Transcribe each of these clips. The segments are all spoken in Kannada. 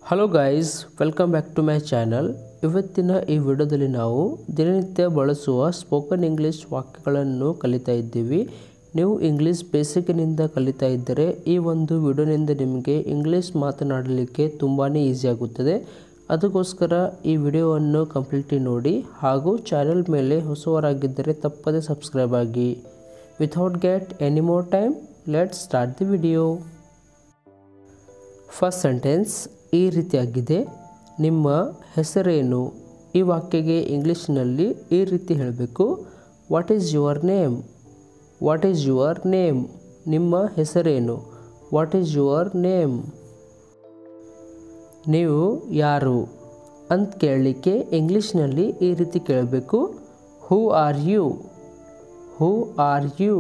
hello guys welcome back to my channel ಇವತ್ತಿನ ಈ ವಿಡಿಯೋದಲ್ಲಿ ನಾವು ದಿನನಿತ್ಯ ಬಳಸುವ ಸ್ಪೋಕನ್ ಇಂಗ್ಲೀಷ್ ವಾಕ್ಯಗಳನ್ನು ಕಲಿತಾ ಇದ್ದೀವಿ ನೀವು ಇಂಗ್ಲೀಷ್ ಬೇಸಿಕ್ನಿಂದ ಕಲಿತಾ ಇದ್ದರೆ ಈ ಒಂದು ವಿಡಿಯೋನಿಂದ ನಿಮಗೆ ಇಂಗ್ಲೀಷ್ ಮಾತನಾಡಲಿಕ್ಕೆ ತುಂಬಾ ಈಸಿ ಆಗುತ್ತದೆ ಅದಕ್ಕೋಸ್ಕರ ಈ ವಿಡಿಯೋವನ್ನು ಕಂಪ್ಲೀಟ್ಲಿ ನೋಡಿ ಹಾಗೂ ಚಾನೆಲ್ ಮೇಲೆ ಹೊಸವರಾಗಿದ್ದರೆ ತಪ್ಪದೆ ಸಬ್ಸ್ಕ್ರೈಬ್ ಆಗಿ without get any more time let start the video first sentence ಈ ರೀತಿಯಾಗಿದೆ ನಿಮ್ಮ ಹೆಸರೇನು ಈ ವಾಕ್ಯಗೆ ಇಂಗ್ಲೀಷ್ನಲ್ಲಿ ಈ ರೀತಿ ಹೇಳಬೇಕು what is your name what is your name ನಿಮ್ಮ ಹೆಸರೇನು ವಾಟ್ ಈಸ್ ಯುವರ್ ನೇಮ್ ನೀವು ಯಾರು ಅಂತ ಕೇಳಲಿಕ್ಕೆ ಇಂಗ್ಲೀಷ್ನಲ್ಲಿ ಈ ರೀತಿ ಕೇಳಬೇಕು who are you who are you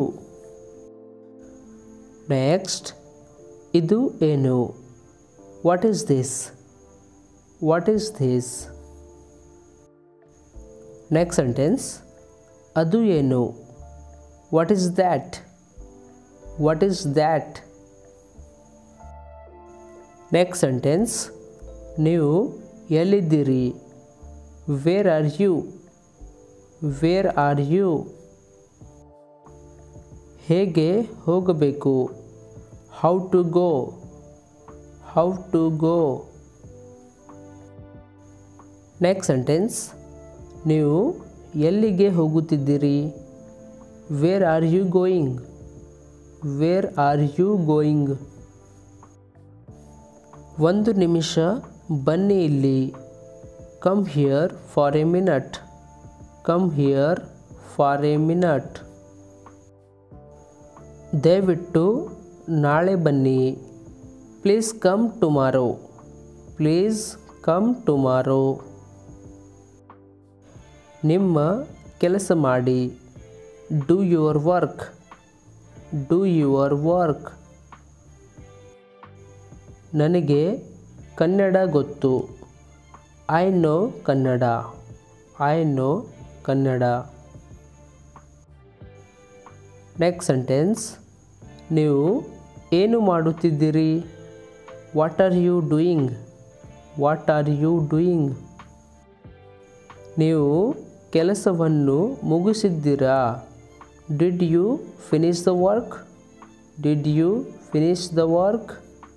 next ಇದು ಏನು what is this what is this next sentence ಅದು ಏನು what is that what is that next sentence ನೀವು ಎಲ್ಲಿದ್ದೀರಿ where are you where are you ಹೇಗೆ ಹೋಗಬೇಕು how to go how to go next sentence ನೀವು ಎಲ್ಲಿಗೆ ಹೋಗುತ್ತಿದ್ದೀರಿ where are you going where are you going ಒಂದು ನಿಮಿಷ ಬನ್ನಿ ಇಲ್ಲಿ come here for a minute come here for a minute ದಯವಿಟ್ಟು ನಾಳೆ ಬನ್ನಿ please come tomorrow please come tomorrow ನಿಮ್ಮ ಕೆಲಸ ಮಾಡಿ do your work do your work ನನಗೆ ಕನ್ನಡ ಗೊತ್ತು I know Kannada I know Kannada next sentence ನೀವು ಏನು ಮಾಡುತ್ತಿದ್ದೀರಿ what are you doing what are you doing ನೀವು ಕೆಲಸವನ್ನು ಮುಗಿಸಿದ್ದೀರಾ did you finish the work did you finish the work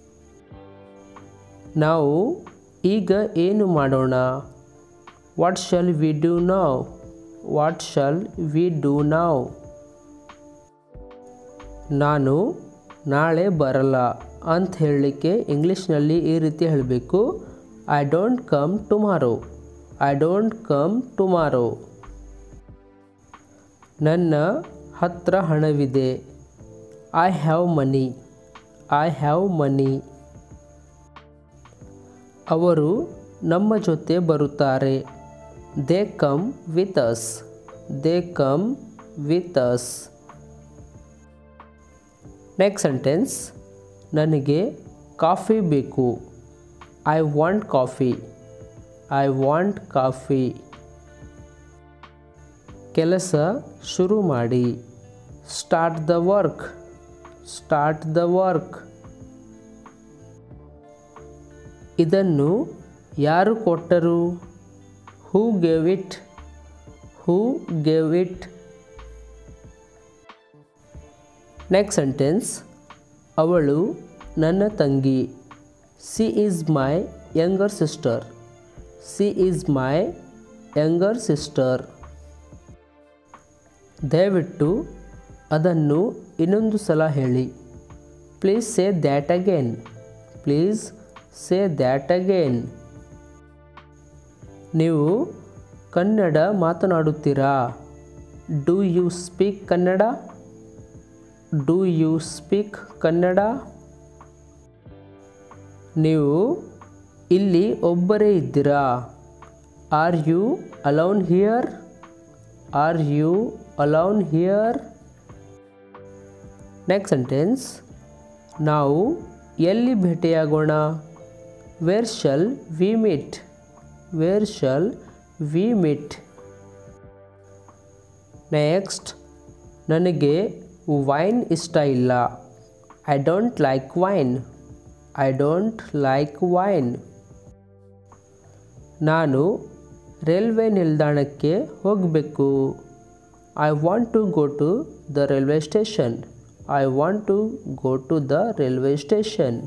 ನಾವು ಈಗ ಏನು ಮಾಡೋಣ ವಾಟ್ ಶಾಲ್ ವಿ ಡೂ ನಾವ್ ವಾಟ್ ಶಾಲ್ ವಿ ಡೂ ನಾವ್ ನಾನು ನಾಳೆ ಬರಲ್ಲ ಅಂತ ಹೇಳಲಿಕ್ಕೆ ಇಂಗ್ಲೀಷ್ನಲ್ಲಿ ಈ ರೀತಿ ಹೇಳಬೇಕು I don't come tomorrow I don't come tomorrow ನನ್ನ ಹತ್ರ ಹಣವಿದೆ I have money I have money ಅವರು ನಮ್ಮ ಜೊತೆ ಬರುತ್ತಾರೆ they come with us they come with us next sentence ನನಗೆ ಕಾಫಿ ಬೇಕು I want coffee I want coffee ಕೆಲಸ ಶುರು ಮಾಡಿ start the work start the work ಇದನ್ನು ಯಾರು ಕೊಟ್ಟರು who gave it who gave it next sentence ಅವಳು ನನ್ನ ತಂಗಿ she is my younger sister she is my younger sister ದಯವಿಟ್ಟು ಅದನ್ನು ಇನ್ನೊಂದು ಸಲ ಹೇಳಿ please say that again please say that again ನೀವು ಕನ್ನಡ ಮಾತನಾಡುತ್ತೀರಾ do you speak Kannada do you speak Kannada ನೀವು ಇಲ್ಲಿ ಒಬ್ಬರೇ ಇದ್ದೀರಾ are you alone here are you alone here next sentence ನಾವು ಎಲ್ಲಿ ಭೇಟಿಯಾಗೋಣ where shall we meet where shall we meet next ನನಗೆ ವೈನ್ ಇಷ್ಟ ಇಲ್ಲ I don't like wine I don't like wine ನಾನು ರೈಲ್ವೆ ನಿಲ್ದಾಣಕ್ಕೆ ಹೋಗಬೇಕು I want to go to the railway station I want to go to the railway station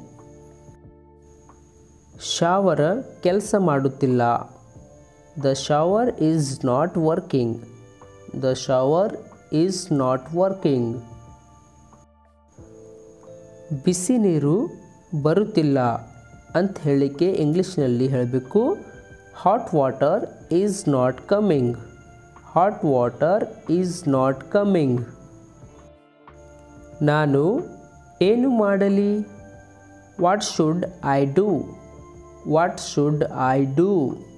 shower ಕೆಲಸ ಮಾಡುತ್ತಿಲ್ಲ the shower is not working the shower is not working ಬಿಸಿ ನೀರು ಬರುತ್ತಿಲ್ಲ ಅಂತ ಹೇಳಿಕೆ ಇಂಗ್ಲೀಷ್ನಲ್ಲಿ ಹೇಳಬೇಕು hot water is not coming hot water is not coming ನಾನು ಏನು ಮಾಡಲಿ what should I do what should I do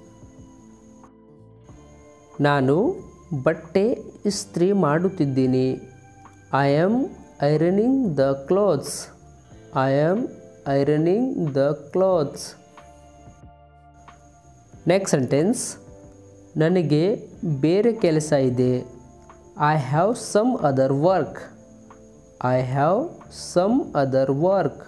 ನಾನು ಬಟ್ಟೆ ಇಸ್ತ್ರಿ ಮಾಡುತ್ತಿದ್ದೀನಿ I am ironing the clothes I am ironing the clothes next sentence ನನಗೆ ಬೇರೆ ಕೆಲಸ ಇದೆ I have some other work I have some other work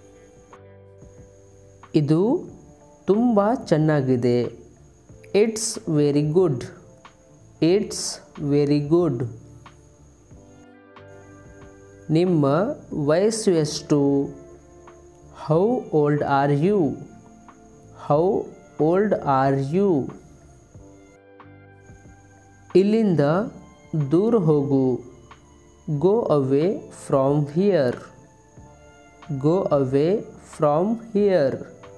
ಇದು ತುಂಬ ಚೆನ್ನಾಗಿದೆ it's very good it's very good ನಿಮ್ಮ ವಯಸ್ಸು ಎಷ್ಟು how old are you how old are you ಇಲ್ಲಿಂದ ದೂರ ಹೋಗು go away from here go away from here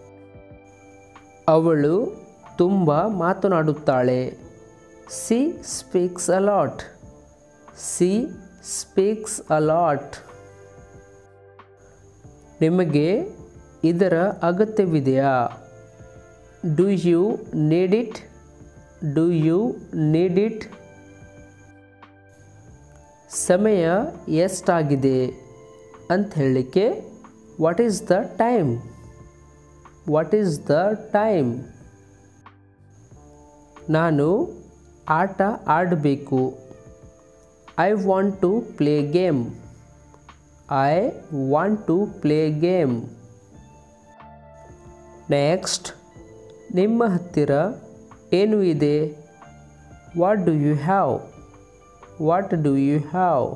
ಅವಳು ತುಂಬ ಮಾತನಾಡುತ್ತಾಳೆ she speaks a lot she speaks a lot ನಿಮಗೆ ಇದರ ಅಗತ್ಯವಿದೆಯಾ do you need it do you need it ಸಮಯ ಎಷ್ಟಾಗಿದೆ ಅಂತ ಹೇಳಲಿಕ್ಕೆ what is the time what is the time ನಾನು ಆಟ ಆಡಬೇಕು I want to play game I want to play game next ನಿಮ್ಮ ಹತ್ತಿರ ಏನು ಇದೆ what do you have what do you have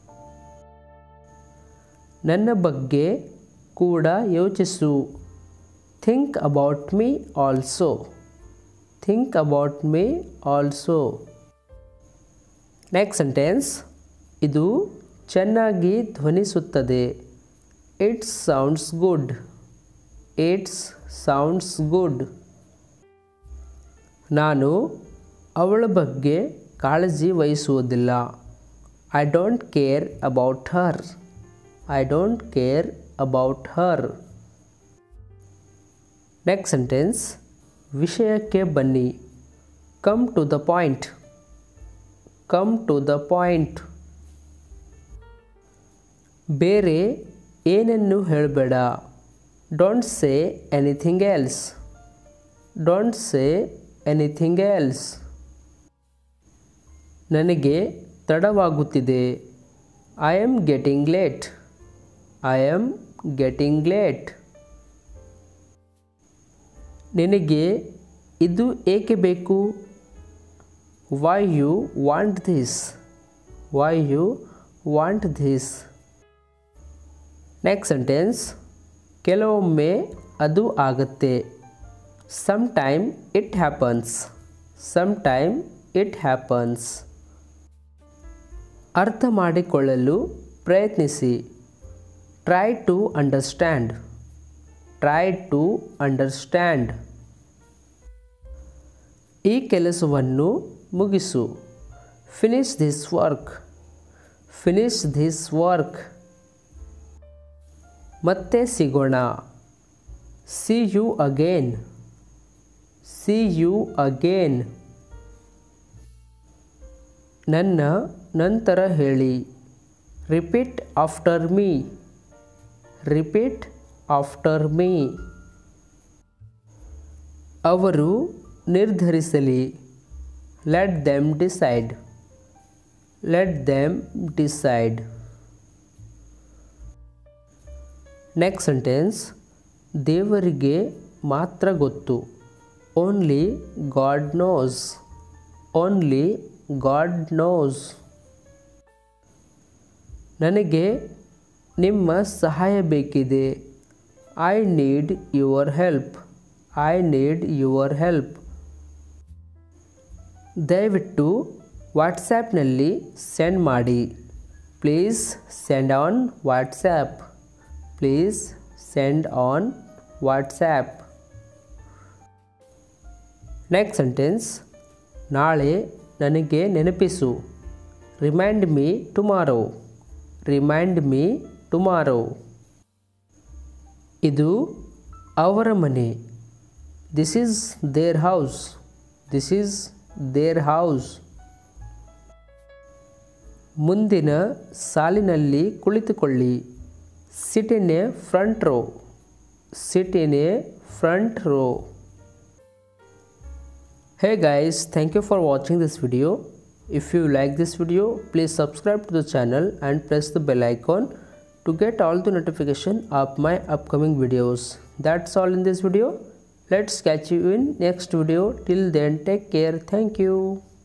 ನನ್ನ ಬಗ್ಗೆ ಕೂಡ ಯೋಚಿಸು think about me also think about me also next sentence ಇದು ಚೆನ್ನಾಗಿ ಧ್ವನಿಸುತ್ತದೆ it's sounds good it's sounds good ನಾನು ಅವಳ ಬಗ್ಗೆ ಕಾಳಜಿ ವಹಿಸುವುದಿಲ್ಲ I don't care about her I don't care about her next sentence ವಿಷಯಕ್ಕೆ ಬನ್ನಿ come to the point come to the point ಬೇರೆ ಏನನ್ನು ಹೇಳಬೇಡ don't say anything else don't say anything else ನನಗೆ ತಡವಾಗುತ್ತಿದೆ I am getting late I am getting late ನಿನಗೆ ಇದು ಏಕೆ ಬೇಕು why you want this why you want this next sentence ಕೆಲವೊಮ್ಮೆ ಅದು ಆಗುತ್ತೆ some time it happens some time it happens ಅರ್ಥ ಮಾಡಿಕೊಳ್ಳಲು ಪ್ರಯತ್ನಿಸಿ try to understand try to understand ಈ ಕೆಲಸವನ್ನು ಮುಗಿಸು finish this work finish this work ಮತ್ತೆ ಸಿಗೋಣ see you again see you again ನನ್ನ ನಂತರ ಹೇಳಿ repeat after me repeat after me ಅವರು ನಿರ್ಧರಿಸಲಿ let them decide let them decide next sentence ದೇವರಿಗೆ ಮಾತ್ರ ಗೊತ್ತು only God knows only God knows ನನಗೆ ನಿಮ್ಮ ಸಹಾಯ ಬೇಕಿದೆ I need your help I need your help ದಯವಿಟ್ಟು ವಾಟ್ಸ್ಯಾಪ್ನಲ್ಲಿ ಸೆಂಡ್ ಮಾಡಿ please send on WhatsApp please send on WhatsApp next sentence ನಾಳೆ ನನಗೆ ನೆನಪಿಸು remind me tomorrow remind me tomorrow ಇದು ಅವರ ಮನೆ this is their house this is their house ಮುಂದಿನ ಸಾಲಿನಲ್ಲಿ ಕುಳಿತುಕೊಳ್ಳಿ sit in a front row sit in a front row hey guys thank you for watching this video if you like this video please subscribe to the channel and press the bell icon to get all the notification of my upcoming videos that's all in this video let's catch you in next video till then take care thank you